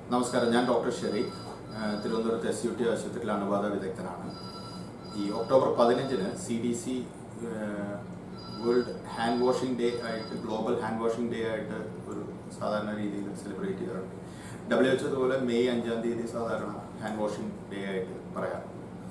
നമസ്കാരം ഞാൻ ഡോക്ടർ ഷെറീഖ് ആ, തിരുവനന്തപുരത്ത് എസ് യു ടി ആശുപത്രിയിൽ അണുബാധ വിദഗ്ധനാണ് ഈ ഒക്ടോബർ പതിനഞ്ചിന് C D C world hand washing day ആയിട്ട് ഗ്ലോബൽ ഹാൻഡ് വാഷിംഗ് ഡേ ആയിട്ട് ഒരു സാധാരണ രീതിയിൽ സെലിബ്രേറ്റ് ചെയ്യാറുണ്ട് ഡബ്ല്യു എച്ച് അതുപോലെ മെയ് അഞ്ചാം തീയതി സാധാരണ ഹാൻഡ് വാഷിംഗ് ഡേ ആയിട്ട് പറയാം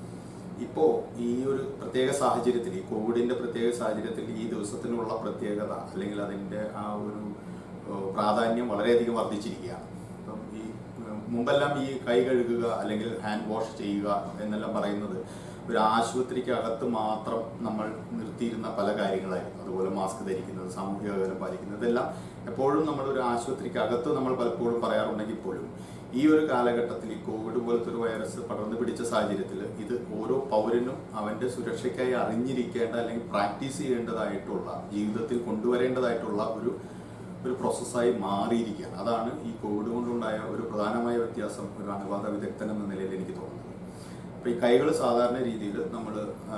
ഇപ്പോൾ ഈ ഒരു പ്രത്യേക സാഹചര്യത്തിൽ ഈ കോവിഡിന്റെ പ്രത്യേക സാഹചര്യത്തിൽ ഈ ദിവസത്തിനുള്ള പ്രത്യേകത അല്ലെങ്കിൽ അതിന്റെ ആ ഒരു ഏഹ്, പ്രാധാന്യം വളരെയധികം വർദ്ധിച്ചിരിക്കുകയാണ് അപ്പം ഈ ഏഹ്, മുമ്പെല്ലാം ഈ കൈ കഴുകുക അല്ലെങ്കിൽ ഹാൻഡ് വാഷ് ചെയ്യുക എന്നെല്ലാം പറയുന്നത് ഒരു ആശുപത്രിക്ക് അകത്ത് മാത്രം നമ്മൾ നിർത്തിയിരുന്ന പല കാര്യങ്ങളായിരുന്നു അതുപോലെ മാസ്ക് ധരിക്കുന്നത് സാമൂഹിക അകലം പാലിക്കുന്നത് ഇതെല്ലാം എപ്പോഴും നമ്മൾ ഒരു ആശുപത്രിക്ക് അകത്ത് നമ്മൾ പലപ്പോഴും പറയാറുണ്ടെങ്കിൽ പോലും ഈ ഒരു കാലഘട്ടത്തിൽ ഈ കോവിഡ് പോലത്തെ ഒരു വൈറസ് പടർന്നു പിടിച്ച സാഹചര്യത്തിൽ ഇത് ഓരോ പൗരനും അവന്റെ സുരക്ഷയ്ക്കായി അറിഞ്ഞിരിക്കേണ്ട അല്ലെങ്കിൽ പ്രാക്ടീസ് ചെയ്യേണ്ടതായിട്ടുള്ള ജീവിതത്തിൽ കൊണ്ടുവരേണ്ടതായിട്ടുള്ള ഒരു ഒരു പ്രോസസ്സായി മാറിയിരിക്കുകയാണ് അതാണ് ഈ കോവിഡ് കൊണ്ടുണ്ടായ ഒരു പ്രധാനമായ വ്യത്യാസം ഒരു അണുബാധ വിദഗ്ധൻ എന്ന നിലയിൽ എനിക്ക് തോന്നുന്നത് അപ്പോൾ ഈ കൈകൾ സാധാരണ രീതിയിൽ നമ്മൾ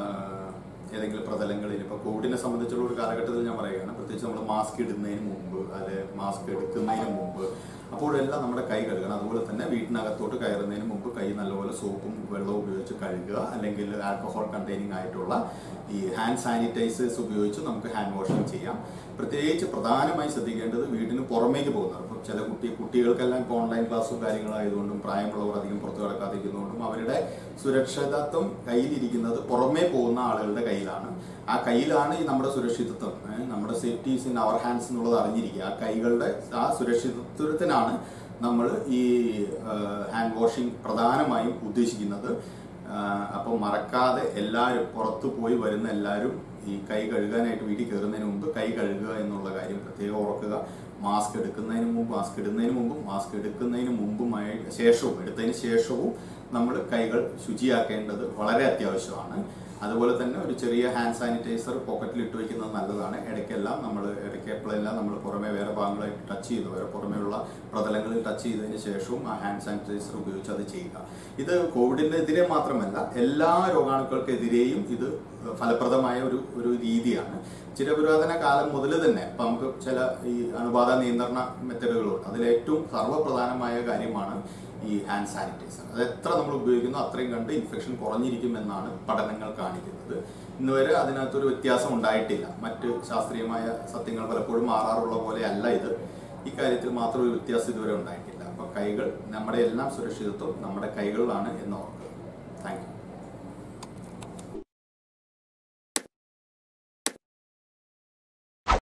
ഏതെങ്കിലും പ്രതലങ്ങളിൽ ഇപ്പോൾ കോവിഡിനെ സംബന്ധിച്ചുള്ള ഒരു കാലഘട്ടത്തിൽ ഞാൻ പറയുകയാണ് പ്രത്യേകിച്ച് നമ്മൾ മാസ്ക് ഇടുന്നതിന് മുമ്പ് അല്ലെ മാസ്ക് എടുക്കുന്നതിന് മുമ്പ് അപ്പോഴെല്ലാം നമ്മുടെ കൈ കഴുകണം അതുപോലെ തന്നെ വീട്ടിനകത്തോട്ട് കയറുന്നതിന് മുമ്പ് കൈ നല്ലപോലെ സോപ്പും വെള്ളവും ഉപയോഗിച്ച് കഴുകുക അല്ലെങ്കിൽ ആൽക്കഹോൾ കണ്ടെയ്നിങ് ആയിട്ടുള്ള ഈ ഹാൻഡ് സാനിറ്റൈസേഴ്സ് ഉപയോഗിച്ച് നമുക്ക് ഹാൻഡ് വാഷിംഗ് ചെയ്യാം പ്രത്യേകിച്ച് പ്രധാനമായി ശ്രദ്ധിക്കേണ്ടത് വീടിന് പുറമേക്ക് പോകുന്നവർ ഇപ്പം ചില കുട്ടി കുട്ടികൾക്കെല്ലാം ഇപ്പോൾ ഓൺലൈൻ ക്ലാസ്സും കാര്യങ്ങളായതുകൊണ്ടും പ്രായമുള്ളവർ അധികം പുറത്തു കിടക്കാതിരിക്കുന്നതുകൊണ്ടും അവരുടെ സുരക്ഷിതത്വം കയ്യിലിരിക്കുന്നത് പുറമേ പോകുന്ന ആളുകളുടെ കയ്യിലാണ് ആ കയ്യിലാണ് ഈ നമ്മുടെ സുരക്ഷിതത്വം ഏഹ് നമ്മുടെ സേഫ്റ്റീസ് ഇൻ അവർ ഹാൻഡ്സ് എന്നുള്ളത് അറിഞ്ഞിരിക്കുക ആ കൈകളുടെ ആ സുരക്ഷിതത്വത്തിനാണ് നമ്മൾ ഈ ഹാൻഡ് വാഷിംഗ് പ്രധാനമായും ഉദ്ദേശിക്കുന്നത് അപ്പോൾ മറക്കാതെ എല്ലാവരും പുറത്തു പോയി വരുന്ന എല്ലാവരും ഈ കൈ കഴുകാനായിട്ട് വീട്ടിൽ കയറുന്നതിന് മുമ്പ് കൈ കഴുകുക എന്നുള്ള കാര്യം പ്രത്യേകം ഓർക്കുക മാസ്ക് എടുക്കുന്നതിന് മുമ്പ് മാസ്ക് ഇടുന്നതിന് മുമ്പും മാസ്ക് എടുക്കുന്നതിന് മുമ്പുമായി ശേഷവും എടുത്തതിന് ശേഷവും നമ്മൾ കൈകൾ ശുചിയാക്കേണ്ടത് വളരെ അത്യാവശ്യമാണ് അതുപോലെ തന്നെ ഒരു ചെറിയ ഹാൻഡ് സാനിറ്റൈസർ പോക്കറ്റിൽ ഇട്ട് വെക്കുന്നത് നല്ലതാണ് ഇടയ്ക്കെല്ലാം നമ്മൾ ഇടയ്ക്ക് എപ്പോഴെല്ലാം നമ്മൾ പുറമെ വേറെ ഭാഗങ്ങളായിട്ട് ടച്ച് ചെയ്ത് വേറെ പുറമെയുള്ള പ്രതലങ്ങളിൽ ടച്ച് ചെയ്തതിന് ശേഷവും ആ ഹാൻഡ് സാനിറ്റൈസർ ഉപയോഗിച്ച് അത് ചെയ്യുക ഇത് കോവിഡിനെതിരെ മാത്രമല്ല എല്ലാ രോഗാണുക്കൾക്കെതിരെയും ഇത് ഫലപ്രദമായ ഒരു ഒരു രീതിയാണ് ചിരപുരാതന കാലം മുതൽ തന്നെ ഇപ്പം നമുക്ക് ചില ഈ അണുബാധ നിയന്ത്രണ മെത്തഡുകളുണ്ട് അതിൽ ഏറ്റവും സർവ്വപ്രധാനമായ കാര്യമാണ് ഈ ഹാൻഡ് സാനിറ്റൈസർ അത് എത്ര നമ്മൾ ഉപയോഗിക്കുന്നോ അത്രയും കണ്ട് ഇൻഫെക്ഷൻ കുറഞ്ഞിരിക്കും എന്നാണ് പഠനങ്ങൾ കാണിക്കുന്നത് ഇന്ന് വരെ അതിനകത്തൊരു വ്യത്യാസം ഉണ്ടായിട്ടില്ല മറ്റ് ശാസ്ത്രീയമായ സത്യങ്ങൾ പലപ്പോഴും മാറാറുള്ള പോലെ അല്ല ഇത് ഇക്കാര്യത്തിൽ മാത്രം ഒരു വ്യത്യാസം ഇതുവരെ ഉണ്ടായിട്ടില്ല അപ്പൊ കൈകൾ നമ്മുടെ എല്ലാം സുരക്ഷിതത്വം നമ്മുടെ കൈകളിലാണ് എന്ന് ഓർക്കുക